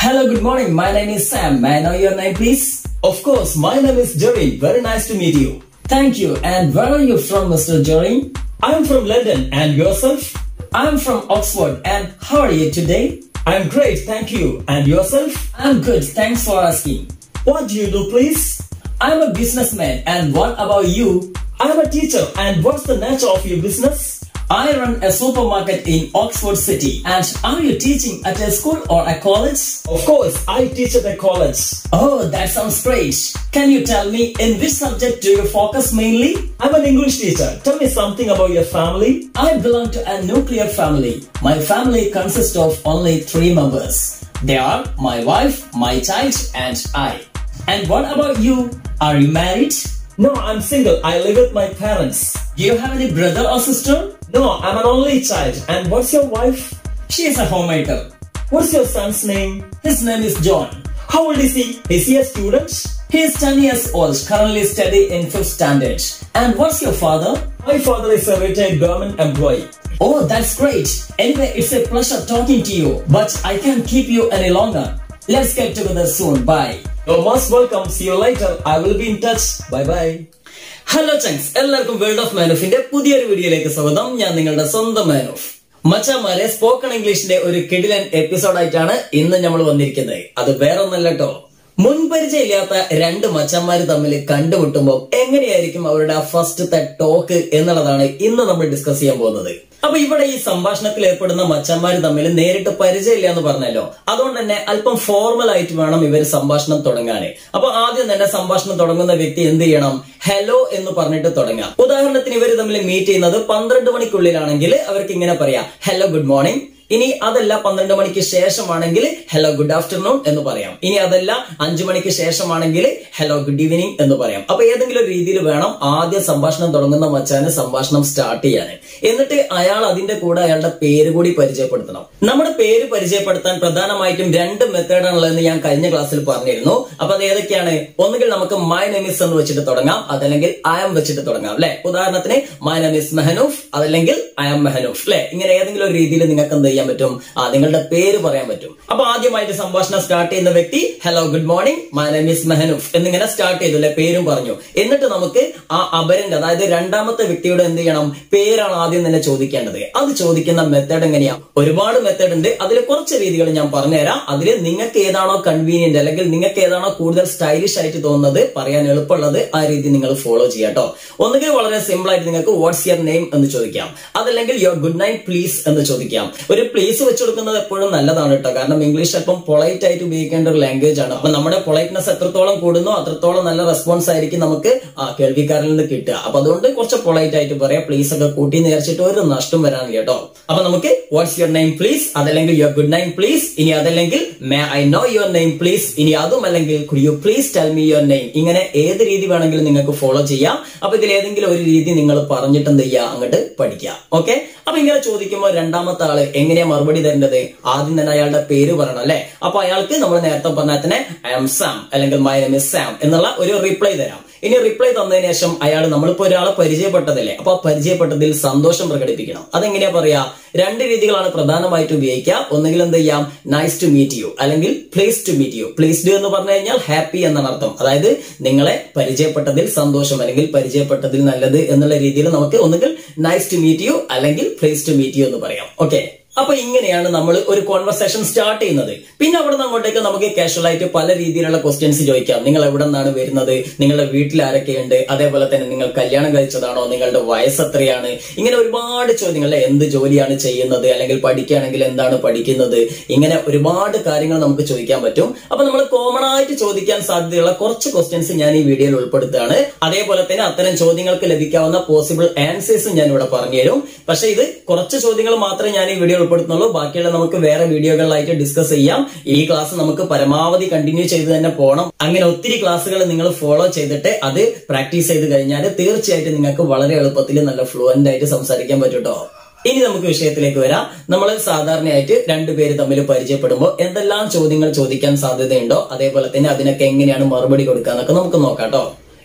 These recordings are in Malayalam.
Hello, good morning. My name is Sam. May I know your name, please? Of course, my name is Jerry. Very nice to meet you. Thank you. And where are you from, Mr. Jerry? I'm from London, and yourself? I'm from Oxford. And how are you today? I'm great, thank you. And yourself? I'm good. Thanks for asking. What do you do, please? I'm a businessman. And what about you? I'm a teacher, and what's the nature of your business? I run a supermarket in Oxford City. And are you teaching at a school or a college? Of course, I teach at a college. Oh, that sounds great. Can you tell me in which subject do you focus mainly? I'm an English teacher. Tell me something about your family. I belong to a nuclear family. My family consists of only three members. They are my wife, my child, and I. And what about you? Are you married? No, I'm single. I live with my parents. Do you have any brother or sister? No, I'm an only child. And what's your wife? She is a homemaker. What's your son's name? His name is John. How old is he? Is he a student? He is 10 years old, currently studying in 5th standard. And what's your father? My father is a retired government employee. Oh, that's great. Anyway, it's a pleasure talking to you, but I can't keep you any longer. Let's get together soon. Bye. You're most welcome. See you later. I will be in touch. Bye bye. Hello chunks എല്ലാവർക്കും വേൾഡ് ഓഫ് മാനോഫിന്റെ പുതിയൊരു വീഡിയോയിലേക്ക് സ്വാഗതം ഞാൻ നിങ്ങളുടെ സ്വന്തം മാനോഫ് മച്ചാമാരെ സ്പോക്കൺ ഇംഗ്ലീഷിന്റെ ഒരു കിടിലൻ എപ്പിസോഡായിട്ടാണ് ഇന്ന് നമ്മൾ വന്നിരിക്കുന്നത് അത് വേറെ ഒന്നല്ല കേട്ടോ മുൻപരിചയമില്ലാത്ത രണ്ട് മച്ചന്മാര് തമ്മിൽ കണ്ടുമുട്ടുമ്പോൾ എങ്ങനെയായിരിക്കും അവരുടെ ആ ഫസ്റ്റത്തെ ടോക്ക് എന്നുള്ളതാണ് ഇന്ന് നമ്മൾ ഡിസ്കസ് ചെയ്യാൻ പോകുന്നത് അപ്പൊ ഇവിടെ ഈ സംഭാഷണത്തിൽ ഏർപ്പെടുന്ന മച്ചന്മാര് തമ്മിൽ നേരിട്ട് പരിചയമില്ല എന്ന് പറഞ്ഞല്ലോ അതുകൊണ്ട് തന്നെ അല്പം ഫോർമൽ ആയിട്ട് വേണം ഇവർ സംഭാഷണം തുടങ്ങാന് അപ്പൊ ആദ്യം തന്നെ സംഭാഷണം തുടങ്ങുന്ന വ്യക്തി എന്ത് ചെയ്യണം ഹലോ എന്ന് പറഞ്ഞിട്ട് തുടങ്ങാം ഉദാഹരണത്തിന് ഇവർ തമ്മിൽ മീറ്റ് ചെയ്യുന്നത് പന്ത്രണ്ട് മണിക്കുള്ളിലാണെങ്കിൽ അവർക്ക് ഇങ്ങനെ പറയാം ഹലോ ഗുഡ് മോർണിംഗ് ഇനി അതല്ല പന്ത്രണ്ട് മണിക്ക് ശേഷമാണെങ്കിൽ ഹലോ ഗുഡ് ആഫ്റ്റർനൂൺ എന്ന് പറയാം ഇനി അതല്ല അഞ്ചു മണിക്ക് ശേഷമാണെങ്കിൽ ഹലോ ഗുഡ് ഈവനിങ് എന്ന് പറയാം അപ്പൊ ഏതെങ്കിലും ഒരു രീതിയിൽ വേണം ആദ്യം സംഭാഷണം തുടങ്ങുന്ന മച്ചാന് സംഭാഷണം സ്റ്റാർട്ട് ചെയ്യാൻ എന്നിട്ട് അയാൾ അതിന്റെ കൂടെ അയാളുടെ പേര് കൂടി പരിചയപ്പെടുത്തണം നമ്മുടെ പേര് പരിചയപ്പെടുത്താൻ പ്രധാനമായിട്ടും രണ്ട് മെത്തേഡാണുള്ളതെന്ന് ഞാൻ കഴിഞ്ഞ ക്ലാസ്സിൽ പറഞ്ഞിരുന്നു അപ്പൊ അത് ഏതൊക്കെയാണ് ഒന്നുകിൽ നമുക്ക് മൈ നെമിസ് എന്ന് വെച്ചിട്ട് തുടങ്ങാം അതല്ലെങ്കിൽ ഐ എം വെച്ചിട്ട് തുടങ്ങാം അല്ലെ ഉദാഹരണത്തിന് മൈ നെമിസ് മെഹനൂഫ് അതല്ലെങ്കിൽ ഐ എം മെഹനൂഫ് അല്ലെ ഇങ്ങനെ ഏതെങ്കിലും ഒരു രീതിയിൽ നിങ്ങൾക്ക് എന്ത് ചെയ്യാൻ പറ്റും ആ നിങ്ങളുടെ പേര് പറയാൻ പറ്റും അപ്പൊ ആദ്യമായിട്ട് സംഭാഷണം സ്റ്റാർട്ട് ചെയ്യുന്ന വ്യക്തി hello good morning my name is Mehnoof എന്നിങ്ങനെ സ്റ്റാർട്ട് ചെയ്തു അല്ലെ പേരും പറഞ്ഞു എന്നിട്ട് നമുക്ക് ആ അപരന്റെ അതായത് രണ്ടാമത്തെ വ്യക്തിയുടെ എന്ത് ചെയ്യണം പേരാണ് ആദ്യം തന്നെ ചോദിക്കേണ്ടത് അത് ചോദിക്കുന്ന മെത്തേഡ് എങ്ങനെയാ ഒരുപാട് മെത്തേഡ് ഉണ്ട് അതിൽ കുറച്ച് രീതികൾ ഞാൻ പറഞ്ഞുതരാം അതിൽ നിങ്ങൾക്ക് ഏതാണോ കൺവീനിയന്റ് അല്ലെങ്കിൽ നിങ്ങൾക്ക് ഏതാണോ കൂടുതൽ സ്റ്റൈലിഷ് ആയിട്ട് തോന്നുന്നത് പറയാൻ എളുപ്പമുള്ളത് ആ രീതി നിങ്ങൾ ഫോളോ ചെയ്യാട്ടോ ഒന്നുകിൽ വളരെ സിമ്പിൾ ആയിട്ട് നിങ്ങൾക്ക് വാട്ട്സ് യുവർ നെയിം എന്ന് ചോദിക്കാം അതല്ലെങ്കിൽ യുവർ ഗുഡ് നൈറ്റ് പ്ലീസ് എന്ന് ചോദിക്കാം ഒരു പ്ലീസ് വെച്ച് കൊടുക്കുന്നത് എപ്പോഴും നല്ലതാണ് കേട്ടോ കാരണം ഇംഗ്ലീഷ് അല്പം പൊളൈറ്റ് ആയിട്ട് ഉപയോഗിക്കേണ്ട ഒരു ലാംഗ്വേജ് ആണ് അപ്പൊ നമ്മുടെ പൊളൈറ്റ്നെസ് എത്രത്തോളം കൂടുന്നോ അത്രത്തോളം നല്ല റെസ്പോൺസ് ആയിരിക്കും നമുക്ക് ആ കേൾവിക്കാരിൽ നിന്ന് കിട്ടുക അപ്പൊ അതുകൊണ്ട് കുറച്ച് പൊളൈറ്റ് ആയിട്ട് പറയാം പ്ലീസ് ഒക്കെ കൂട്ടി നേർച്ചിട്ട് ഒരു നഷ്ടം വരാനില്ല കേട്ടോ അപ്പൊ നമുക്ക് വാട്ട്സ് യുവർ നെയിം പ്ലീസ് അതല്ലെങ്കിൽ യുവർ ഗുഡ് നൈം പ്ലീസ് ഇനി അതല്ലെങ്കിൽ may I know your name please ഇനി അതും അല്ലെങ്കിൽ could you please tell me your name ഇങ്ങനെ ഏത് രീതി വേണമെങ്കിലും നിങ്ങൾക്ക് ഫോളോ ചെയ്യാം അപ്പൊ ഇതിൽ ഏതെങ്കിലും ഒരു രീതി നിങ്ങൾ പറഞ്ഞിട്ട് എന്ത് ചെയ്യുക അങ്ങോട്ട് പഠിക്കുക ഓക്കെ അപ്പൊ ഇങ്ങനെ ചോദിക്കുമ്പോൾ രണ്ടാമത്തെ ആള് എങ്ങനെയാ മറുപടി തരേണ്ടത് ആദ്യം തന്നെ അയാളുടെ പേര് പറയണം അല്ലെ അപ്പൊ അയാൾക്ക് നമ്മൾ നേരത്തെ പറഞ്ഞാൽ തന്നെ ഐ എം സാം അല്ലെങ്കിൽ മൈ നെയിം ഇസ് സാം എന്നുള്ള ഒരു റിപ്ലൈ തരാം ഇനി റിപ്ലൈ തന്നതിന് ശേഷം അയാൾ നമ്മളിപ്പോ ഒരാളെ പരിചയപ്പെട്ടതല്ലേ അപ്പൊ ആ പരിചയപ്പെട്ടതിൽ സന്തോഷം പ്രകടിപ്പിക്കണം അതെങ്ങനെയാ പറയാ രണ്ട് രീതികളാണ് പ്രധാനമായിട്ട് ഉപയോഗിക്കുക ഒന്നുകിൽ എന്ത് ചെയ്യാം നൈസ് ടു മീറ്റ് യു അല്ലെങ്കിൽ pleased to meet you pleased എന്ന് പറഞ്ഞു കഴിഞ്ഞാൽ ഹാപ്പി എന്നാണ് അർത്ഥം അതായത് നിങ്ങളെ പരിചയപ്പെട്ടതിൽ സന്തോഷം അല്ലെങ്കിൽ പരിചയപ്പെട്ടതിൽ നല്ലത് എന്നുള്ള രീതിയിൽ നമുക്ക് ഒന്നുകിൽ നൈസ് ടു മീറ്റ് യു അല്ലെങ്കിൽ പ്ലേസ് ടു മീറ്റ് യു എന്ന് പറയാം ഓക്കെ അപ്പൊ ഇങ്ങനെയാണ് നമ്മൾ ഒരു കോൺവെർസേഷൻ സ്റ്റാർട്ട് ചെയ്യുന്നത് പിന്നെ അവിടെ നിന്ന് അങ്ങോട്ടേക്ക് നമുക്ക് കാഷ്വൽ ആയിട്ട് പല രീതിയിലുള്ള ക്വസ്റ്റ്യൻസ് ചോദിക്കാം നിങ്ങൾ എവിടെ നിന്നാണ് വരുന്നത് നിങ്ങളുടെ വീട്ടിൽ ആരൊക്കെയുണ്ട് അതേപോലെ തന്നെ നിങ്ങൾ കല്യാണം കഴിച്ചതാണോ നിങ്ങളുടെ വയസ്സ് എത്രയാണ് ഇങ്ങനെ ഒരുപാട് ചോദ്യങ്ങൾ അല്ലെ എന്ത് ജോലിയാണ് ചെയ്യുന്നത് അല്ലെങ്കിൽ പഠിക്കുകയാണെങ്കിൽ എന്താണ് പഠിക്കുന്നത് ഇങ്ങനെ ഒരുപാട് കാര്യങ്ങൾ നമുക്ക് ചോദിക്കാൻ പറ്റും അപ്പൊ നമ്മൾ കോമൺ ആയിട്ട് ചോദിക്കാൻ സാധ്യതയുള്ള കുറച്ച് ക്വസ്റ്റ്യൻസ് ഞാൻ ഈ വീഡിയോയിൽ ഉൾപ്പെടുത്തുകയാണ് അതേപോലെ തന്നെ അത്തരം ചോദ്യങ്ങൾക്ക് ലഭിക്കാവുന്ന പോസിബിൾ ആൻസേഴ്സും ഞാൻ ഇവിടെ പറഞ്ഞുതരും പക്ഷെ ഇത് കുറച്ച് ചോദ്യങ്ങൾ മാത്രമേ ഞാൻ ഈ വീഡിയോ ഉൾപ്പെടുത്തുന്നുള്ളൂ ബാക്കിയുള്ള നമുക്ക് വേറെ വീഡിയോകളിലായിട്ട് ഡിസ്കസ് ചെയ്യാം ഈ ക്ലാസ് നമുക്ക് പരമാവധി കണ്ടിന്യൂ ചെയ്ത് തന്നെ പോകണം അങ്ങനെ ഒത്തിരി ക്ലാസ്സുകൾ നിങ്ങൾ ഫോളോ ചെയ്തിട്ട് അത് പ്രാക്ടീസ് ചെയ്ത് കഴിഞ്ഞാൽ തീർച്ചയായിട്ടും നിങ്ങൾക്ക് വളരെ എളുപ്പത്തിൽ നല്ല ഫ്ലുവന്റ് ആയിട്ട് സംസാരിക്കാൻ പറ്റൂട്ടോ ഇനി നമുക്ക് വിഷയത്തിലേക്ക് വരാം നമ്മൾ സാധാരണയായിട്ട് രണ്ടുപേര് തമ്മിൽ പരിചയപ്പെടുമ്പോൾ എന്തെല്ലാം ചോദ്യങ്ങൾ ചോദിക്കാൻ സാധ്യതയുണ്ടോ അതേപോലെ തന്നെ അതിനൊക്കെ എങ്ങനെയാണ് മറുപടി കൊടുക്കുക എന്നൊക്കെ നമുക്ക് നോക്കാം കേട്ടോ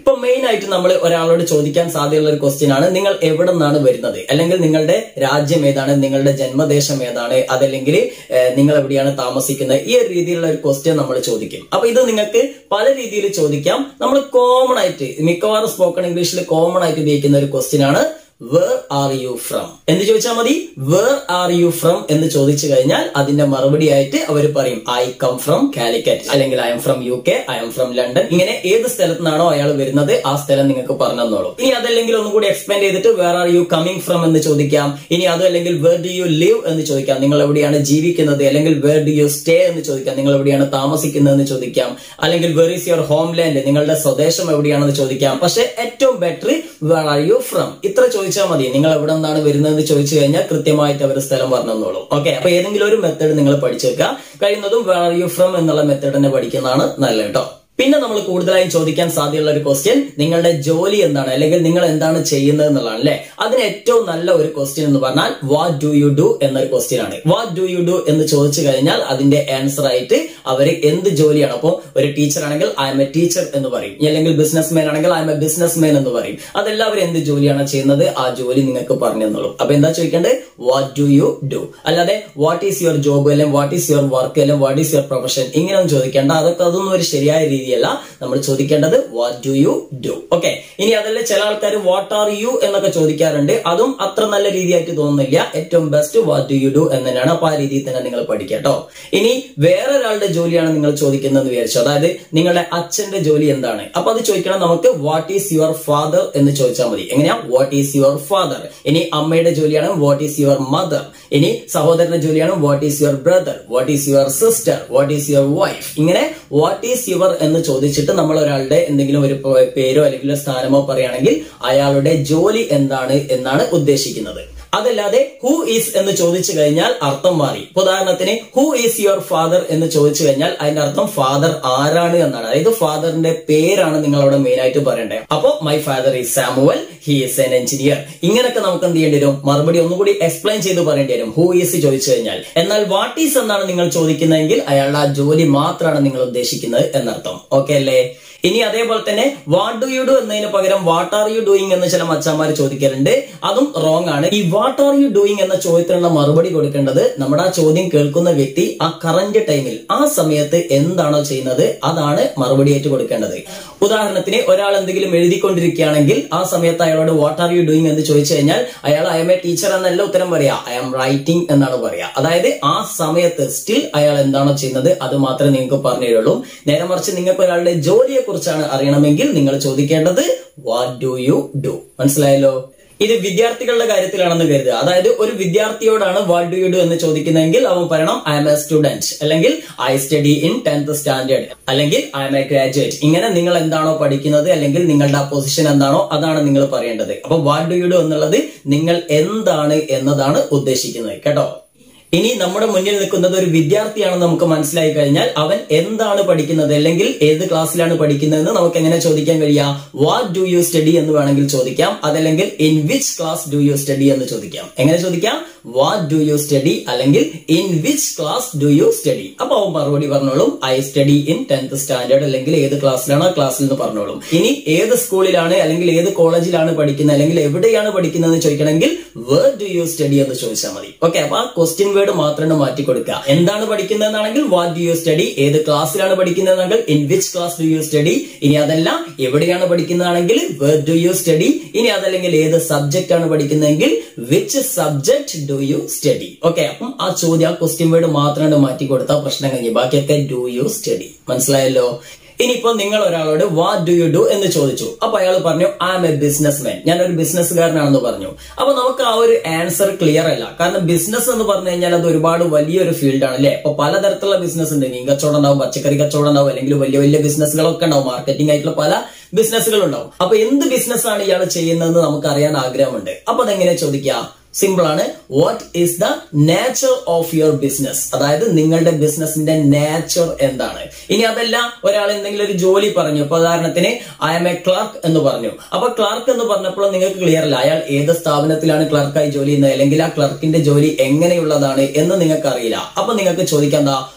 ഇപ്പൊ മെയിൻ ആയിട്ട് നമ്മൾ ഒരാളോട് ചോദിക്കാൻ സാധ്യതയുള്ള ഒരു ക്വസ്റ്റ്യൻ ആണ് നിങ്ങൾ എവിടെ നിന്നാണ് വരുന്നത് അല്ലെങ്കിൽ നിങ്ങളുടെ രാജ്യം ഏതാണ് നിങ്ങളുടെ ജന്മദേശം ഏതാണ് അതല്ലെങ്കിൽ ഏഹ്, നിങ്ങൾ എവിടെയാണ് താമസിക്കുന്നത് ഈ ഒരു രീതിയിലുള്ള ഒരു ക്വസ്റ്റ്യൻ നമ്മൾ ചോദിക്കും അപ്പൊ ഇത് നിങ്ങൾക്ക് പല രീതിയിൽ ചോദിക്കാം നമ്മൾ കോമൺ ആയിട്ട് മിക്കവാറും സ്പോക്കൺ ഇംഗ്ലീഷിൽ കോമൺ ആയിട്ട് ഉപയോഗിക്കുന്ന ഒരു ക്വസ്റ്റ്യൻ ആണ് വേർ ആർ യു ഫ്രം എന്ന് ചോദിച്ചാൽ മതി വേർ ആർ യു ഫ്രം എന്ന് ചോദിച്ചു കഴിഞ്ഞാൽ അതിന്റെ മറുപടി ആയിട്ട് അവർ പറയും ഐ കം ഫ്രം കാലിക്കറ്റ് അല്ലെങ്കിൽ I'm from U K I'm from London ഇങ്ങനെ ഏത് സ്ഥലത്ത് നിന്നാണോ അയാൾ വരുന്നത് ആ സ്ഥലം നിങ്ങൾക്ക് പറഞ്ഞു തന്നോളൂ ഇനി അതല്ലെങ്കിൽ ഒന്നും കൂടി എക്സ്പ്ലെയിൻ ചെയ്തിട്ട് where are you coming from എന്ന് ചോദിക്കാം ഇനി അതല്ലെങ്കിൽ വേർ ഡു യു ലിവ് എന്ന് ചോദിക്കാം നിങ്ങൾ എവിടെയാണ് ജീവിക്കുന്നത് അല്ലെങ്കിൽ വേർ ഡു യു സ്റ്റേ എന്ന് ചോദിക്കാം നിങ്ങൾ എവിടെയാണ് താമസിക്കുന്നത് എന്ന് ചോദിക്കാം അല്ലെങ്കിൽ where is your homeland നിങ്ങളുടെ സ്വദേശം എവിടെയാണെന്ന് ചോദിക്കാം പക്ഷെ ഏറ്റവും better where are you from ഇത്ര ചോദിച്ചാൽ മതി നിങ്ങൾ എവിടെ നിന്നാണ് വരുന്നതെന്ന് ചോദിച്ചു കഴിഞ്ഞാൽ കൃത്യമായിട്ട് അവർ സ്ഥലം പറഞ്ഞു തന്നോളും ഓക്കെ അപ്പൊ ഏതെങ്കിലും ഒരു മെത്തേഡ് നിങ്ങൾ പഠിച്ചേക്കുക കഴിയുന്നതും വേർ ആർ യു ഫ്രം എന്നുള്ള മെത്തേഡ് തന്നെ പഠിക്കുന്നതാണ് നല്ലത് കേട്ടോ പിന്നെ നമ്മൾ കൂടുതലായും ചോദിക്കാൻ സാധ്യതയുള്ള ഒരു ക്വസ്റ്റ്യൻ നിങ്ങളുടെ ജോലി എന്താണ് അല്ലെങ്കിൽ നിങ്ങൾ എന്താണ് ചെയ്യുന്നത് എന്നുള്ളതാണ് അല്ലെ അതിന് ഏറ്റവും നല്ല ഒരു ക്വസ്റ്റ്യൻ എന്ന് പറഞ്ഞാൽ വാട്ട് ഡു യു ഡു എന്നൊരു ക്വസ്റ്റ്യൻ ആണ് വാട്ട് ഡു യു ഡു എന്ന് ചോദിച്ചു കഴിഞ്ഞാൽ അതിന്റെ ആൻസർ ആയിട്ട് അവർ എന്ത് ജോലിയാണ് അപ്പോൾ ഒരു ടീച്ചർ ആണെങ്കിൽ ഐ എം എ ടീച്ചർ എന്ന് പറയും അല്ലെങ്കിൽ ബിസിനസ് മാൻ ആണെങ്കിൽ I'm a businessman എന്ന് പറയും അതെല്ലാവരും എന്ത് ജോലിയാണ് ചെയ്യുന്നത് ആ ജോലി നിങ്ങൾക്ക് പറഞ്ഞു തന്നോളൂ അപ്പൊ എന്താ ചോദിക്കേണ്ടത് വാട്ട് ഡു യു ഡു അല്ലാതെ വാട്ട് ഈസ് യുവർ ജോബ് അല്ലെങ്കിൽ വാട്ട് ഈസ് യുവർ വർക്ക് അല്ലെങ്കിൽ വാട്ട് ഈസ് യുവർ പ്രൊഫഷൻ ഇങ്ങനെയൊന്നും ചോദിക്കേണ്ട അതൊക്കെ അതൊന്നും ഒരു ശരിയായ രീതിയല്ല നമ്മൾ ചോദിക്കേണ്ടത് what do you do okay ഇനി അതല്ല ചില ആൾക്കാർ വാട്ട് ആർ യു എന്നൊക്കെ ചോദിക്കാറുണ്ട് അതും അത്ര നല്ല രീതിയായിട്ട് തോന്നുന്നില്ല ഏറ്റവും best what do you do എന്ന് തന്നെയാണ് അപ്പൊ ആ രീതിയിൽ തന്നെ നിങ്ങൾ പഠിക്കട്ടോ ഇനി വേറെ ഒരാളുടെ ജോലിയാണ് നിങ്ങൾ ചോദിക്കുന്നത് വിചാരിച്ചു അതായത് നിങ്ങളുടെ അച്ഛന്റെ ജോലി എന്താണ് അപ്പൊ അത് ചോദിക്കണം നമുക്ക് വാട്ട് ഈസ് യുവർ ഫാദർ എന്ന് ചോദിച്ചാൽ മതി എങ്ങനെയാ വാട്ട് ഈസ് യുവർ ഫാദർ ഇനി അമ്മയുടെ ജോലിയാണ് വാട്ട് ഈസ് യുവർ മദർ ഇനി സഹോദരന്റെ ജോലിയാണ് what is your brother what is your sister what is your wife ഇങ്ങനെ വാട്ട് ഈസ് യുവർ എന്ന് ചോദിച്ചിട്ട് നമ്മൾ ഒരാളുടെ എന്തെങ്കിലും ഒരു പ- പേരോ അല്ലെങ്കിൽ ഒരു സ്ഥാനമോ പറയുകയാണെങ്കിൽ അയാളുടെ ജോലി എന്താണ് എന്നാണ് ഉദ്ദേശിക്കുന്നത് അതല്ലാതെ ഹൂ ഈസ് എന്ന് ചോദിച്ചു കഴിഞ്ഞാൽ അർത്ഥം മാറി ഇപ്പൊ ഉദാഹരണത്തിന് ഹൂ ഈസ് യുവർ ഫാദർ എന്ന് ചോദിച്ചു കഴിഞ്ഞാൽ അതിന്റെ അർത്ഥം ഫാദർ ആരാണ് എന്നാണ് അതായത് ഫാദറിന്റെ പേരാണ് നിങ്ങൾ അവിടെ മെയിൻ ആയിട്ട് പറയേണ്ടത് അപ്പോ my father is Samuel he is an engineer ഇങ്ങനൊക്കെ നമുക്ക് എന്ത് ചെയ്യേണ്ടി വരും മറുപടി ഒന്നുകൂടി എക്സ്പ്ലെയിൻ ചെയ്ത് പറയേണ്ടി വരും ഹൂ ഈസ് ചോദിച്ചു കഴിഞ്ഞാൽ എന്നാൽ വാട്ട് ഈസ് എന്നാണ് നിങ്ങൾ ചോദിക്കുന്നതെങ്കിൽ അയാളുടെ ആ ജോലി മാത്രമാണ് നിങ്ങൾ ഉദ്ദേശിക്കുന്നത് എന്നർത്ഥം ഓക്കെ അല്ലേ ഇനി അതേപോലെ തന്നെ വാട്ട് ഡു യു ഡു എന്നതിന് പകരം വാട്ട് ആർ യു ഡൂയിങ് എന്ന് ചില മച്ചന്മാർ ചോദിക്കലുണ്ട് അതും റോങ് ആണ് ഈ വാട്ട് ആർ യു ഡൂയിങ് എന്ന ചോദ്യത്തിനുള്ള മറുപടി കൊടുക്കേണ്ടത് നമ്മുടെ ആ ചോദ്യം കേൾക്കുന്ന വ്യക്തി ആ കറന്റ് ടൈമിൽ ആ സമയത്ത് എന്താണോ ചെയ്യുന്നത് അതാണ് മറുപടിയായിട്ട് കൊടുക്കേണ്ടത് ഉദാഹരണത്തിന് ഒരാൾ എന്തെങ്കിലും എഴുതിക്കൊണ്ടിരിക്കുകയാണെങ്കിൽ ആ സമയത്ത് അയാളോട് വാട്ട് ആർ യു ഡൂയിങ് എന്ന് ചോദിച്ചു കഴിഞ്ഞാൽ അയാൾ ഐ എം എ ടീച്ചർ എന്നല്ല ഉത്തരം പറയാ ഐ എം റൈറ്റിംഗ് എന്നാണ് പറയാ അതായത് ആ സമയത്ത് സ്റ്റിൽ അയാൾ എന്താണോ ചെയ്യുന്നത് അത് മാത്രമേ നിങ്ങൾക്ക് പറഞ്ഞു തരുള്ളൂ നേരെ മറിച്ച് നിങ്ങൾക്ക് ഒരാളുടെ ജോലിയെ കുറിച്ചാണ് അറിയണമെങ്കിൽ നിങ്ങൾ ചോദിക്കേണ്ടത് വാട്ട് ഡു യു ഡു മനസ്സിലായല്ലോ ഇത് വിദ്യാർത്ഥികളുടെ കാര്യത്തിലാണെന്ന് കരുതുക അതായത് ഒരു വിദ്യാർത്ഥിയോടാണ് വാട്ട് ഡു യു ഡു എന്ന് ചോദിക്കുന്നതെങ്കിൽ അവൻ പറയണം ഐ എം എ സ്റ്റുഡന്റ് അല്ലെങ്കിൽ I study in tenth standard അല്ലെങ്കിൽ ഐ എം എ ഗ്രാജുവേറ്റ് ഇങ്ങനെ നിങ്ങൾ എന്താണോ പഠിക്കുന്നത് അല്ലെങ്കിൽ നിങ്ങളുടെ ആ പൊസിഷൻ എന്താണോ അതാണ് നിങ്ങൾ പറയേണ്ടത് അപ്പൊ വാട്ട് ഡു യു ഡു എന്നുള്ളത് നിങ്ങൾ എന്താണ് എന്നതാണ് ഉദ്ദേശിക്കുന്നത് കേട്ടോ ഇനി നമ്മുടെ മുന്നിൽ നിൽക്കുന്നത് ഒരു വിദ്യാർത്ഥിയാണെന്ന് നമുക്ക് മനസ്സിലായി കഴിഞ്ഞാൽ അവൻ എന്താണ് പഠിക്കുന്നത് അല്ലെങ്കിൽ ഏത് ക്ലാസ്സിലാണ് പഠിക്കുന്നതെന്ന് നമുക്ക് എങ്ങനെ ചോദിക്കാൻ കഴിയാം വാട്ട് ഡു യു സ്റ്റഡി എന്ന് വേണമെങ്കിൽ ചോദിക്കാം അതല്ലെങ്കിൽ in which class do you study എന്ന് ചോദിക്കാം എങ്ങനെ ചോദിക്കാം വാട്ട് ഡു യു സ്റ്റഡി അല്ലെങ്കിൽ in which class do you study അപ്പൊ അവൻ മറുപടി പറഞ്ഞോളും I study in tenth standard അല്ലെങ്കിൽ ഏത് ക്ലാസ്സിലാണോ ആ ക്ലാസ്സിൽ നിന്ന് പറഞ്ഞോളും ഇനി ഏത് സ്കൂളിലാണ് അല്ലെങ്കിൽ ഏത് കോളേജിലാണ് പഠിക്കുന്നത് അല്ലെങ്കിൽ എവിടെയാണ് പഠിക്കുന്നതെന്ന് ചോദിക്കണമെങ്കിൽ വേർ ഡു യു സ്റ്റഡി എന്ന് ചോദിച്ചാൽ മതി ഓക്കെ അപ്പൊ ആ ക്വസ്റ്റ്യൻ വേർഡ് മാത്രം മാറ്റി കൊടുക്കുക എന്താണ് പഠിക്കുന്നതെന്നാണെങ്കിൽ വാട്ട് ഡു യു സ്റ്റഡി ഏത് ക്ലാസ്സിലാണ് പഠിക്കുന്നതെങ്കിൽ in which class do you study ഇനി അതല്ല എവിടെയാണ് പഠിക്കുന്നതാണെങ്കിൽ വേർ ഡു യു സ്റ്റഡി ഇനി അതല്ലെങ്കിൽ ഏത് സബ്ജക്റ്റ് ആണ് പഠിക്കുന്നതെങ്കിൽ which subject do you study okay അപ്പം ആ ചോദ്യം ആ ക്വസ്റ്റ്യൻ വേർഡ് മാത്രം മാറ്റി കൊടുത്താൽ പ്രശ്നം കഴിഞ്ഞു ബാക്കിയൊക്കെ ഡു യു സ്റ്റഡി മനസ്സിലായല്ലോ ഇനിയിപ്പോ നിങ്ങൾ ഒരാളോട് വാട്ട് ഡു യു ഡു എന്ന് ചോദിച്ചു അപ്പൊ അയാൾ പറഞ്ഞു I am a businessman ഞാൻ ഒരു ബിസിനസ്സുകാരനാണെന്ന് പറഞ്ഞു അപ്പൊ നമുക്ക് ആ ഒരു ആൻസർ ക്ലിയർ അല്ല കാരണം ബിസിനസ് എന്ന് പറഞ്ഞു കഴിഞ്ഞാൽ അത് ഒരുപാട് വലിയൊരു ഫീൽഡാണ് അല്ലെ അപ്പൊ പലതരത്തിലുള്ള ബിസിനസ് ഉണ്ട് മീൻ കച്ചവടം ഉണ്ടാവും പച്ചക്കറി കച്ചവടം ഉണ്ടാവും അല്ലെങ്കിൽ വലിയ വലിയ ബിസിനസ്സുകളൊക്കെ ഉണ്ടാവും മാർക്കറ്റിംഗ് ആയിട്ടുള്ള പല ബിസിനസ്സുകൾ ഉണ്ടാവും അപ്പൊ എന്ത് ബിസിനസ് ആണ് ഇയാൾ ചെയ്യുന്നതെന്ന് നമുക്ക് അറിയാൻ ആഗ്രഹമുണ്ട് അപ്പൊ അതെങ്ങനെ ചോദിക്കാം സിമ്പിൾ ആണ് what is the nature of your business അതായത് നിങ്ങളുടെ ബിസിനസിന്റെ നേച്ചർ എന്താണ് ഇനി അതല്ല ഒരാൾ എന്തെങ്കിലും ഒരു ജോലി പറഞ്ഞു ഇപ്പൊ ഉദാഹരണത്തിന് ഐ എം എ ക്ലർക്ക് എന്ന് പറഞ്ഞു അപ്പൊ ക്ലർക്ക് എന്ന് പറഞ്ഞപ്പോൾ നിങ്ങൾക്ക് ക്ലിയർ അല്ല അയാൾ ഏത് സ്ഥാപനത്തിലാണ് ക്ലർക്കായി ജോലി ചെയ്യുന്നത് അല്ലെങ്കിൽ ആ ക്ലർക്കിന്റെ ജോലി എങ്ങനെയുള്ളതാണ് എന്ന് നിങ്ങൾക്ക് അറിയില്ല അപ്പൊ നിങ്ങൾക്ക് ചോദിക്കാം എന്താ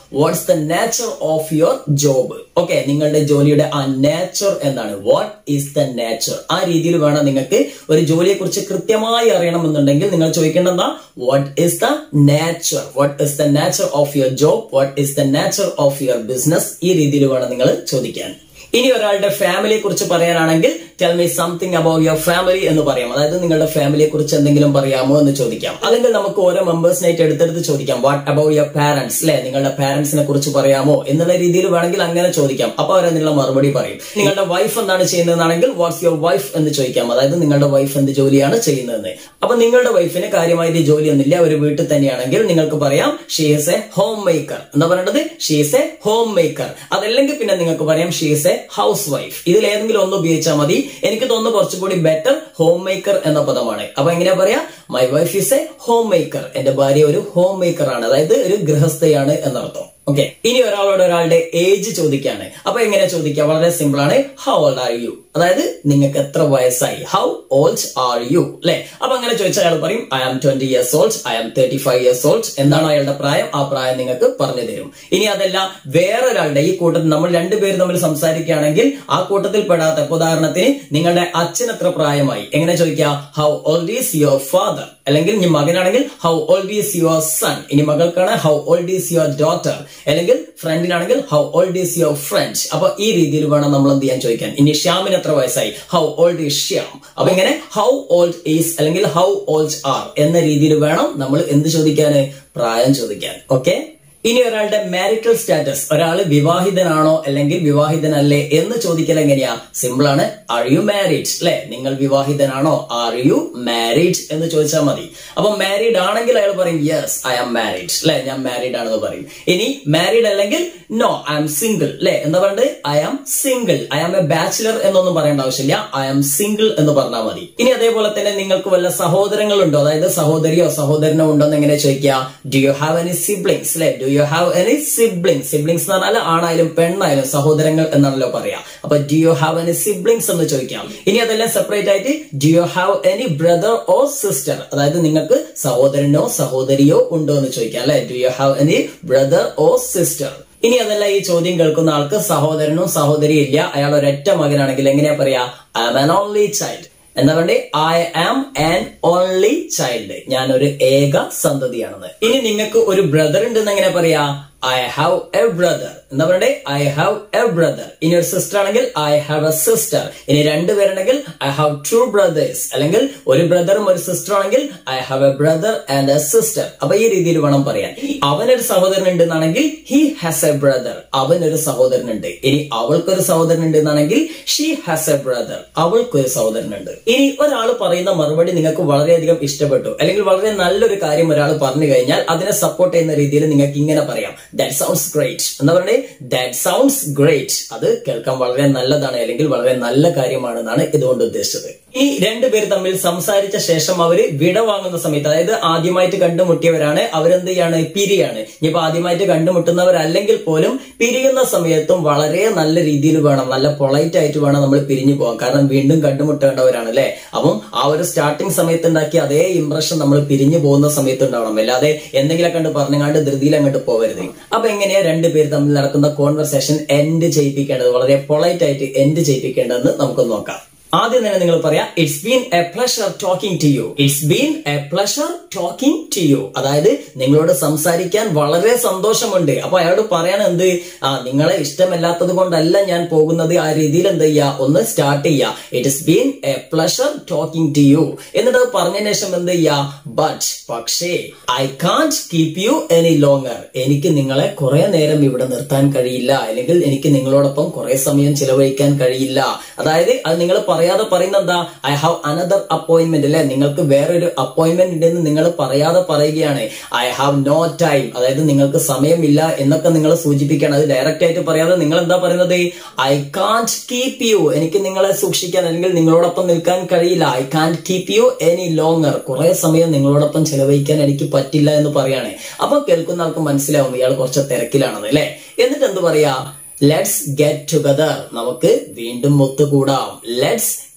what's the nature of your job okay നിങ്ങളുടെ ജോലിയുടെ ആ നേച്ചർ എന്താണ് വാട്ട് ഈസ് ദ നേച്ചർ ആ രീതിയിൽ വേണം നിങ്ങൾക്ക് ഒരു ജോലിയെ കുറിച്ച് കൃത്യമായി അറിയണമെന്നുണ്ടെങ്കിൽ നിങ്ങൾ ചോദിക്കേണ്ടത് what is the nature what is the nature of your job what is the nature of your business ഈ രീതിയിൽ വേണം നിങ്ങൾ ചോദിക്കാൻ ഇനി ഒരാളുടെ ഫാമിലിയെ കുറിച്ച് പറയാനാണെങ്കിൽ tell me something about your family എന്ന് പറയാം അതായത് നിങ്ങളുടെ ഫാമിലിയെ കുറിച്ച് എന്തെങ്കിലും പറയാമോ എന്ന് ചോദിക്കാം അല്ലെങ്കിൽ നമുക്ക് ഓരോ മെമ്പേഴ്സിനായിട്ട് എടുത്തെടുത്ത് ചോദിക്കാം വാട്ട് അബൌട്ട് യുവർ പാരന്റ്സ് അല്ലെ നിങ്ങളുടെ പാരന്റ്സിനെ കുറിച്ച് പറയാമോ എന്നുള്ള രീതിയിൽ വേണമെങ്കിൽ അങ്ങനെ ചോദിക്കാം അപ്പൊ അവരതിനുള്ള മറുപടി പറയും നിങ്ങളുടെ വൈഫ് എന്താണ് ചെയ്യുന്നതെന്നാണെങ്കിൽ വാട്ട്സ് യുവർ വൈഫ് എന്ന് ചോദിക്കാം അതായത് നിങ്ങളുടെ വൈഫ് എന്ത് ജോലിയാണ് ചെയ്യുന്നതെന്ന് അപ്പൊ നിങ്ങളുടെ വൈഫിന് കാര്യമായിട്ട് ജോലിയൊന്നുമില്ല ഒരു വീട്ടിൽ തന്നെയാണെങ്കിൽ നിങ്ങൾക്ക് പറയാം ഷീസ് എ ഹോം മേക്കർ എന്താ പറയേണ്ടത് ഷീസ് എ ഹോം മേക്കർ അതല്ലെങ്കിൽ പിന്നെ നിങ്ങൾക്ക് പറയാം ഷീസ് എ ഹൗസ് വൈഫ് ഇതിൽ ഏതെങ്കിലും ഒന്ന് ഉപയോഗിച്ചാൽ മതി എനിക്ക് തോന്നുന്നു കുറച്ചുകൂടി ബെറ്റർ ഹോം മേക്കർ എന്ന പദമാണ് അപ്പൊ എങ്ങനെയാ പറയാ my wife is a homemaker എന്റെ ഭാര്യ ഒരു ഹോം മേക്കർ ആണ് അതായത് ഒരു ഗൃഹസ്ഥയാണ് എന്നർത്ഥം ഓക്കെ ഇനി ഒരാളോട് ഒരാളുടെ ഏജ് ചോദിക്കാണ് അപ്പൊ എങ്ങനെ ചോദിക്കുക വളരെ സിമ്പിൾ ആണ് ഹൗ ഓൾഡ് ആർ യു അതായത് നിങ്ങൾക്ക് എത്ര വയസ്സായി ഹൗ ഓൾഡ് ആർ യു അല്ലെ അപ്പൊ അങ്ങനെ ചോദിച്ചാൽ അയാൾ പറയും I am twenty years old I am thirty five years old എന്താണ് അയാളുടെ പ്രായം ആ പ്രായം നിങ്ങൾക്ക് പറഞ്ഞു തരും ഇനി അതല്ല വേറൊരാളുടെ ഈ കൂട്ടത്തിൽ നമ്മൾ രണ്ടുപേരും തമ്മിൽ സംസാരിക്കുകയാണെങ്കിൽ ആ കൂട്ടത്തിൽ പെടാത്ത ഇപ്പൊ ഉദാഹരണത്തിന് നിങ്ങളുടെ അച്ഛൻ എത്ര പ്രായമായി എങ്ങനെ ചോദിക്കുക how old is your father അല്ലെങ്കിൽ ഇനി മകനാണെങ്കിൽ how old is your son ഇനി മകൾക്കാണ് how old is your daughter അല്ലെങ്കിൽ ഫ്രണ്ടിനാണെങ്കിൽ how old is your friend അപ്പൊ ഈ രീതിയിൽ വേണം നമ്മൾ എന്ത് ചെയ്യാൻ ചോദിക്കാൻ ഇനി ശ്യാമിന് എത്ര വയസ്സായി ഹൗ ഓൾഡ് ഈസ് ശ്യാം അപ്പൊ ഇങ്ങനെ ഹൗ ഓൾഡ് ഈസ് അല്ലെങ്കിൽ ഹൗ ഓൾഡ് ആർ എന്ന രീതിയിൽ വേണം നമ്മൾ എന്ത് ചോദിക്കാന് പ്രായം ചോദിക്കാൻ ഓക്കെ ഇനി ഒരാളുടെ മാരിറ്റൽ സ്റ്റാറ്റസ് ഒരാൾ വിവാഹിതനാണോ അല്ലെങ്കിൽ വിവാഹിതനല്ലേ എന്ന് ചോദിക്കൽ എങ്ങനെയാ സിമ്പിൾ ആണ് ആർ യു മാരീഡ് അല്ലെ നിങ്ങൾ വിവാഹിതനാണോ ആർ യു മാരീഡ് എന്ന് ചോദിച്ചാൽ മതി അപ്പൊ മാരീഡ് ആണെങ്കിൽ അയാൾ പറയും യെസ് ഐ ആം മാരീഡ് അല്ലെ ഞാൻ മാരീഡ് ആണെന്ന് പറയും ഇനി മാരീഡ് അല്ലെങ്കിൽ നോ ഐ ആം സിംഗിൾ അല്ലെ എന്താ പറയുന്നത് I am single I am a bachelor എന്നൊന്നും പറയേണ്ട ആവശ്യമില്ല ഐ ആം സിംഗിൾ എന്ന് പറഞ്ഞാൽ മതി ഇനി അതേപോലെ തന്നെ നിങ്ങൾക്ക് വല്ല സഹോദരങ്ങളുണ്ടോ അതായത് സഹോദരിയോ സഹോദരനോ ഉണ്ടോ എന്ന് എങ്ങനെ ചോദിക്കുക do you have any siblings അല്ലെ do you have any siblings siblings എന്ന് പറഞ്ഞാൽ ആണായാലും പെണ്ണായാലും സഹോദരങ്ങൾ എന്നാണല്ലോ പറയാ അപ്പൊ do you have any siblings എന്ന് ചോദിക്കാം ഇനി അതെല്ലാം സെപ്പറേറ്റ് ആയിട്ട് do you have any brother or sister അതായത് നിങ്ങൾക്ക് സഹോദരനോ സഹോദരിയോ ഉണ്ടോ എന്ന് ചോദിക്കാം അല്ലെ do you have any brother or sister ഇനി അതല്ല ഈ ചോദ്യം കേൾക്കുന്ന ആൾക്ക് സഹോദരനും സഹോദരിയും ഇല്ല അയാൾ ഒരൊറ്റ മകനാണെങ്കിൽ എങ്ങനെയാ പറയാ I am an only child എന്താ പറയണ്ടേ I am an only child ഞാൻ ഒരു ഏക സന്തതിയാണെന്ന് ഇനി നിങ്ങൾക്ക് ഒരു ബ്രദർ ഉണ്ടെന്ന് എങ്ങനെ പറയാ ഐ ഹാവ് എ ബ്രദർ എന്താ പറയണ്ടേ ഐ ഹാവ് എ ബ്രദർ ഇനി ഒരു സിസ്റ്റർ ആണെങ്കിൽ ഐ ഹാവ് എ സിസ്റ്റർ ഇനി രണ്ടുപേരുണ്ടെങ്കിൽ ഐ ഹാവ് ടു ബ്രദേഴ്സ് അല്ലെങ്കിൽ ഒരു ബ്രദറും ഒരു സിസ്റ്റർ ആണെങ്കിൽ I have a brother and a sister അപ്പൊ ഈ രീതിയിൽ വേണം പറയാൻ അവനൊരു സഹോദരൻ ഉണ്ട് എന്നാണെങ്കിൽ ഹി ഹാസ് എ ബ്രദർ അവനൊരു സഹോദരനുണ്ട് ഇനി അവൾക്കൊരു സഹോദരൻ ഉണ്ട് എന്നാണെങ്കിൽ ഷീ ഹാസ് എ ബ്രദർ അവൾക്കൊരു സഹോദരനുണ്ട് ഇനി ഒരാൾ പറയുന്ന മറുപടി നിങ്ങൾക്ക് വളരെയധികം ഇഷ്ടപ്പെട്ടു അല്ലെങ്കിൽ വളരെ നല്ലൊരു കാര്യം ഒരാൾ പറഞ്ഞു കഴിഞ്ഞാൽ അതിനെ സപ്പോർട്ട് ചെയ്യുന്ന രീതിയിൽ നിങ്ങൾക്ക് ഇങ്ങനെ പറയാം ദാറ്റ് സൗണ്ട്സ് ഗ്രേറ്റ് എന്താ പറയുന്നത് ദാറ്റ് സൗണ്ട്സ് ഗ്രേറ്റ് അത് കേൾക്കാൻ വളരെ നല്ലതാണ് അല്ലെങ്കിൽ വളരെ നല്ല കാര്യമാണെന്നാണ് ഇതുകൊണ്ട് ഉദ്ദേശിച്ചത് ഈ രണ്ടുപേർ തമ്മിൽ സംസാരിച്ച ശേഷം അവര് വിട വാങ്ങുന്ന സമയത്ത് അതായത് ആദ്യമായിട്ട് കണ്ടുമുട്ടിയവരാണ് അവരെന്ത് ചെയ്യാണ് പിരിയാണ് ഇനിയിപ്പോ ആദ്യമായിട്ട് കണ്ടുമുട്ടുന്നവരല്ലെങ്കിൽ പോലും പിരിയുന്ന സമയത്തും വളരെ നല്ല രീതിയിൽ വേണം നല്ല പൊളൈറ്റ് ആയിട്ട് വേണം നമ്മൾ പിരിഞ്ഞു പോകാൻ കാരണം വീണ്ടും കണ്ടുമുട്ടേണ്ടവരാണ് അല്ലെ അപ്പം ആ ഒരു സ്റ്റാർട്ടിങ് സമയത്ത് ഉണ്ടാക്കിയ അതേ ഇംപ്രഷൻ നമ്മൾ പിരിഞ്ഞു പോകുന്ന സമയത്ത് ഉണ്ടാവണം അല്ലാതെ എന്തെങ്കിലും കണ്ട് പറഞ്ഞങ്ങാണ്ട് ധൃതിയിൽ അങ്ങോട്ട് പോകരുത് അപ്പൊ എങ്ങനെയാ രണ്ടുപേർ തമ്മിൽ നടക്കുന്ന കോൺവെർസേഷൻ എൻഡ് ചെയ്യിപ്പിക്കേണ്ടത് വളരെ പൊളൈറ്റ് ആയിട്ട് എൻഡ് ചെയ്യിപ്പിക്കേണ്ടതെന്ന് നമുക്ക് നോക്കാം ആദ്യം തന്നെ നിങ്ങൾ പറയാ it's been a pleasure talking to you it's been a pleasure talking to you അതായത് നിങ്ങളോട് സംസാരിക്കാൻ വളരെ സന്തോഷമുണ്ട് അപ്പൊ അയാളോട് പറയണ എന്ത് ആ നിങ്ങളെ ഇഷ്ടമല്ലാത്തത് കൊണ്ടല്ല ഞാൻ പോകുന്നത് ആ രീതിയിൽ എന്ത് ചെയ്യുക ഒന്ന് സ്റ്റാർട്ട് ചെയ്യുക it's been a pleasure talking to you എന്നിട്ട് അത് പറഞ്ഞതിന് ശേഷം എന്ത് ചെയ്യുക ബട്ട് പക്ഷേ I can't keep you any longer എനിക്ക് നിങ്ങളെ കുറെ നേരം ഇവിടെ നിർത്താൻ കഴിയില്ല അല്ലെങ്കിൽ എനിക്ക് നിങ്ങളോടൊപ്പം കുറെ സമയം ചിലവഴിക്കാൻ കഴിയില്ല അതായത് അത് നിങ്ങൾ പറയാതെ പറയുന്ന എന്താ ഐ ഹാവ് അനദർ അപ്പോയിന്റ്മെന്റ് അല്ലെ നിങ്ങൾക്ക് വേറൊരു അപ്പോയിന്റ്മെന്റ് ഉണ്ടെന്ന് നിങ്ങൾ പറയാതെ പറയുകയാണ് ഐ ഹാവ് നോ ടൈം അതായത് നിങ്ങൾക്ക് സമയമില്ല എന്നൊക്കെ നിങ്ങൾ സൂചിപ്പിക്കണം അത് ഡയറക്റ്റ് ആയിട്ട് പറയാതെ നിങ്ങൾ എന്താ പറയുന്നത് ഐ കാൺറ്റ് കീപ് യു എനിക്ക് നിങ്ങളെ സൂക്ഷിക്കാൻ അല്ലെങ്കിൽ നിങ്ങളോടൊപ്പം നിൽക്കാൻ കഴിയില്ല I can't keep you any longer കുറെ സമയം നിങ്ങളോടൊപ്പം ചെലവഴിക്കാൻ എനിക്ക് പറ്റില്ല എന്ന് പറയാണ് അപ്പൊ കേൾക്കുന്ന ആൾക്ക് മനസ്സിലാവും ഇയാൾ കുറച്ച് തിരക്കിലാണെന്ന് അല്ലെ എന്നിട്ട് എന്ത് പറയാ ലെറ്റ്സ് ഗെറ്റ് ടുഗദർ നമുക്ക് വീണ്ടും ഒത്തുകൂടാം ലെറ്റ്സ്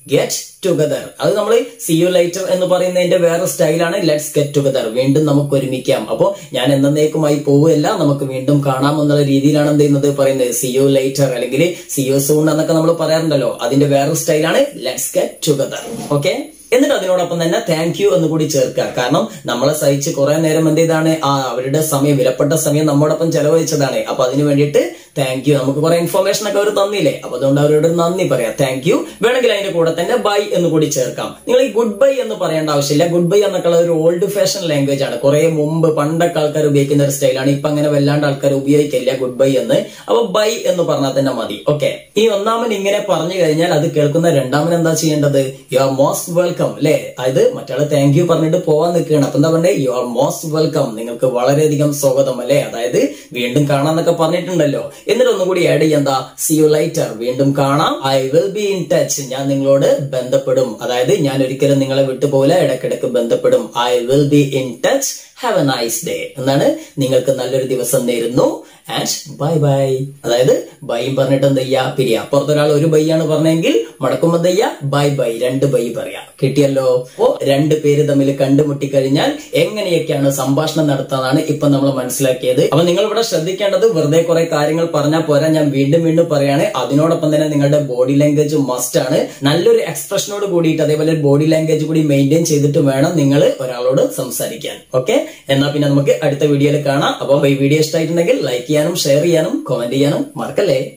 ഗെറ്റ് ടുഗദർ അത് നമ്മൾ സി യു ലൈറ്റർ എന്ന് പറയുന്നതിന്റെ വേറെ സ്റ്റൈലാണ് ലെറ്റ്സ് ഗെറ്റ് ടുഗദർ വീണ്ടും നമുക്ക് ഒരുമിക്കാം അപ്പോ ഞാൻ എന്നേക്കുമായി പോവുകയല്ല നമുക്ക് വീണ്ടും കാണാം എന്നുള്ള രീതിയിലാണ് എന്ത് ചെയ്യുന്നത് പറയുന്നത് സി യു ലൈറ്റർ അല്ലെങ്കിൽ സി യു സൂൺ എന്നൊക്കെ നമ്മൾ പറയാറുണ്ടല്ലോ അതിന്റെ വേറെ സ്റ്റൈലാണ് ലെറ്റ്സ് ഗെറ്റ് ടുഗദർ ഓക്കെ എന്നിട്ട് അതിനോടൊപ്പം തന്നെ താങ്ക് യു എന്ന് കൂടി ചേർക്കുക കാരണം നമ്മളെ സഹിച്ച് കുറെ നേരം എന്ത് ചെയ്താണ് ആ അവരുടെ സമയം വിലപ്പെട്ട സമയം നമ്മോടൊപ്പം ചെലവഴിച്ചതാണ് അപ്പൊ അതിന് വേണ്ടിയിട്ട് താങ്ക് യു നമുക്ക് കുറെ ഇൻഫർമേഷൻ ഒക്കെ അവർ തന്നില്ലേ അപ്പൊ അതുകൊണ്ട് അവരോട് നന്ദി പറയാം താങ്ക് യു വേണമെങ്കിൽ അതിന്റെ കൂടെ തന്നെ ബൈ എന്ന് കൂടി ചേർക്കാം നിങ്ങൾ ഈ ഗുഡ് ബൈ എന്ന് പറയേണ്ട ആവശ്യമില്ല ഗുഡ് ബൈ എന്നൊക്കെ ഉള്ള ഒരു ഓൾഡ് ഫാഷൻ ലാംഗ്വേജ് ആണ് കുറെ മുമ്പ് പണ്ടൊക്കെ ആൾക്കാർ ഉപയോഗിക്കുന്ന ഒരു സ്റ്റൈലാണ് ഇപ്പൊ അങ്ങനെ വല്ലാണ്ട് ആൾക്കാർ ഉപയോഗിക്കില്ല ഗുഡ് ബൈ എന്ന് അപ്പൊ ബൈ എന്ന് പറഞ്ഞാൽ തന്നെ മതി ഓക്കെ ഈ ഒന്നാമൻ ഇങ്ങനെ പറഞ്ഞു കഴിഞ്ഞാൽ അത് കേൾക്കുന്ന രണ്ടാമൻ എന്താ ചെയ്യേണ്ടത് യു ആർ മോസ്റ്റ് വെൽക്കം അല്ലെ അതായത് മറ്റാള് താങ്ക് യു പറഞ്ഞിട്ട് പോവാൻ നിൽക്കുകയാണ് അപ്പൊ എന്താ പറഞ്ഞേ യു ആർ മോസ്റ്റ് വെൽക്കം നിങ്ങൾക്ക് വളരെയധികം സ്വാഗതം അല്ലെ അതായത് വീണ്ടും കാണാന്നൊക്കെ പറഞ്ഞിട്ടുണ്ടല്ലോ എന്നിട്ട് ഒന്നും കൂടി ആഡ് ചെയ്യാം എന്താ സി യു ലൈറ്റർ വീണ്ടും കാണാം I will be in touch ഞാൻ നിങ്ങളോട് ബന്ധപ്പെടും അതായത് ഞാൻ ഒരിക്കലും നിങ്ങളെ വിട്ടുപോലെ ഇടക്കിടക്ക് ബന്ധപ്പെടും I will be in touch have a nice day എന്നാണ് നിങ്ങൾക്ക് നല്ലൊരു ദിവസം നേരുന്നു ആൻഡ് ബൈ ബൈ അതായത് ബൈയും പറഞ്ഞിട്ട് എന്ത് ചെയ്യാ പിരിയാ പുറത്തൊരാൾ ഒരു ബൈ ആണ് പറഞ്ഞെങ്കിൽ മടക്കുമ്പോ എന്ത് ചെയ്യാ ബൈ ബൈ രണ്ട് ബൈ പറയാ കിട്ടിയല്ലോ അപ്പോ രണ്ട് പേര് തമ്മിൽ കണ്ടുമുട്ടി കഴിഞ്ഞാൽ എങ്ങനെയൊക്കെയാണ് സംഭാഷണം നടത്താന്നാണ് ഇപ്പൊ നമ്മൾ മനസ്സിലാക്കിയത് അപ്പൊ നിങ്ങൾ ഇവിടെ ശ്രദ്ധിക്കേണ്ടത് വെറുതെ കുറെ കാര്യങ്ങൾ പറഞ്ഞാൽ പോരാ ഞാൻ വീണ്ടും വീണ്ടും പറയാണ് അതിനോടൊപ്പം തന്നെ നിങ്ങളുടെ ബോഡി ലാംഗ്വേജ് മസ്റ്റ് ആണ് നല്ലൊരു എക്സ്പ്രഷനോട് കൂടിയിട്ട് അതേപോലെ ബോഡി ലാംഗ്വേജ് കൂടി മെയിൻറ്റെയിൻ ചെയ്തിട്ട് വേണം നിങ്ങൾ ഒരാളോട് സംസാരിക്കാൻ ഓക്കെ എന്നാ പിന്നെ നമുക്ക് അടുത്ത വീഡിയോയിൽ കാണാം അപ്പൊ ഈ വീഡിയോ ഇഷ്ടമായിട്ടുണ്ടെങ്കിൽ ലൈക്ക് ചെയ്യാനും ഷെയർ ചെയ്യാനും കമന്റ് ചെയ്യാനും മറക്കല്ലേ